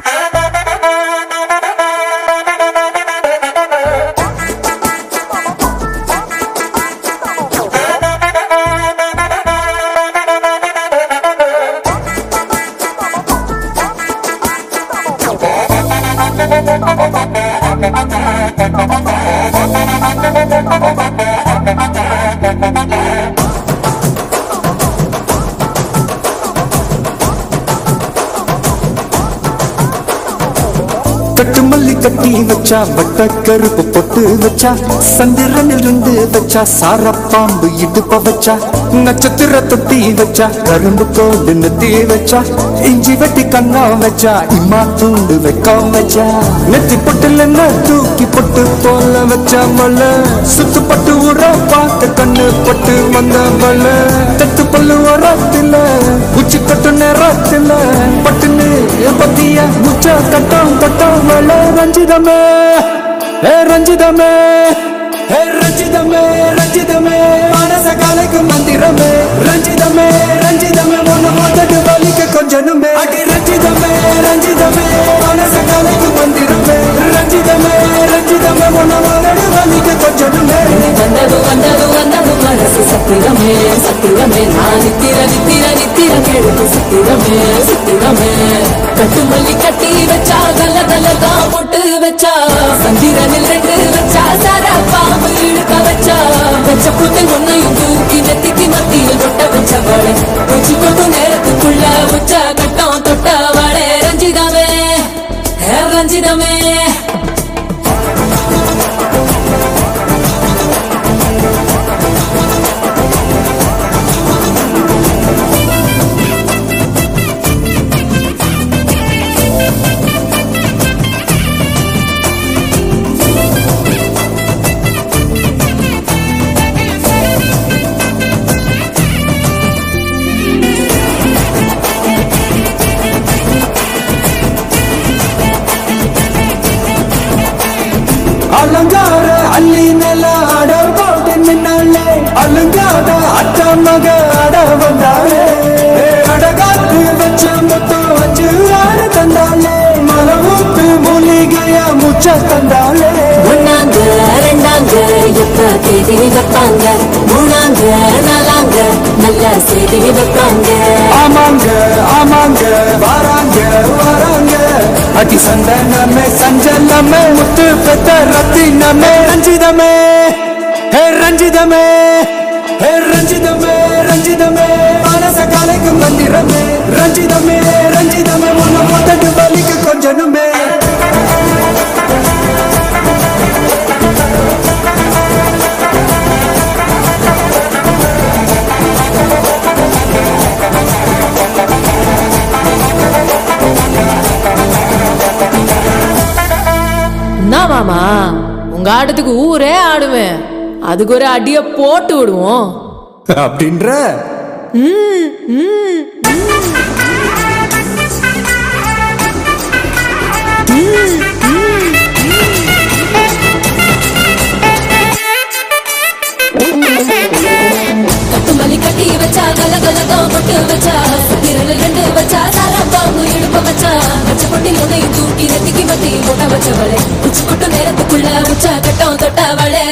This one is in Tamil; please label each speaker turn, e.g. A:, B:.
A: கட்டு மல்லி கட்டி வச்சா வட்ட கருப்பு பொட்டு வச்சா சந்திரனில் இருந்து வச்சா சாரப்பாம்பு இடுப்ப வச்சா நட்சத்திர தொட்டி வச்சா கரும்பு கோடு நெத்தி வச்சா இஞ்சி வெட்டி கண்ணா வச்சா இம்மா தூண்டு வைக்க வச்சா நெத்தி பொட்டுல தூக்கி பொட்டு போல வச்சா மல சுத்து பட்டு உர பார்த்த கண்ணு பட்டு வந்த மல தட்டு பல்லு உரத்துல உச்சி கட்டு நேரத்துல பட்டுன்னு பத்திய முச்ச கட்டம் கட்டம் மல ரஞ்சிதமே ஏ ரஞ்சிதமே ஏ ரஞ்சிதமே ரஞ்சிதமே மனச கலைக்கு மந்திரமே ரஞ்சிதமே ரஞ்சிதமே ஒன்னு மொத்தட்டு வலிக்க கொஞ்சனுமே அடி ரஞ்சிதமே ரஞ்சிதமே மனச கலைக்கு மந்திரமே ரஞ்சிதமே ரஞ்சிதமே ஒன்னு மொத்தட்டு வலிக்க கொஞ்சனுமே
B: வந்தது வந்தது வந்தது மனசு சத்திரமே சத்திரமே நான் நித்திர நித்திர நித்திர கேடுது சத்திரமே சத்திரமே கட்டு மல்லி கட்டி வச்சா கல்ல கல்ல தான் போட்டு வச்சா சந்திரனில் ரெண்டு வச்சா சாரா பாம்பு இழுக்க வச்சா வச்ச புட்டு ஒன்னையும் தூக்கி நெத்திக்கு மத்தியில் தொட்ட வச்சவளே உச்சி கொண்டு நேரத்துக்குள்ள உச்ச கட்டம் தொட்டவளே ரஞ்சிதமே ஹே ரஞ்சிதமே
A: அலங்கார அள்ளி நில அட போட்டு நின்னாலே அலங்கார அத்த மக அட வந்தாலே அடகாத்து வச்ச முத்தம் வச்சு ஆட தந்தாலே மலவூத்து மூலிகைய முச்ச தந்தாலே
B: ஒன்னாங்க ரெண்டாங்க எப்ப தேதி வைப்பாங்க மூணாங்க நாலாங்க நல்ல செய்தி வைப்பாங்க
A: ஆமாங்க ஆமாங்க வராங்க வராங்க அடி சந்தனமே சஞ்சலமே முத்து பெத்த ரத்தினமே ரஞ்சிதமே ஹே ரஞ்சிதமே ஹே ரஞ்சிதமே ரஞ்சிதமே மனச கலைக்கு மந்திரமே ரஞ்சிதமே ரஞ்சிதமே முன்ன மொத்தட்டு வலிக்கு கொஞ்சனுமே
B: என்ன மாமா உங்க ஆட்டத்துக்கு ஊரே ஆடுவேன் அதுக்கு ஒரு அடிய போட்டு விடுவோம்
A: அப்படின்ற
B: கட்டுமல்லி கட்டி வச்சா கல கலகம் போட்டு வச்சா விரல் ரெண்டு வச்சா சாரா பாம்பு இடுப்ப வச்சா வச்ச கொட்டி முனை தூக்கி நெத்திக்கு மத்தி போட்ட வச்சவளே உச்சி கொட்டு நேரத்துக்குள்ள உச்ச கட்டம் தொட்டவளே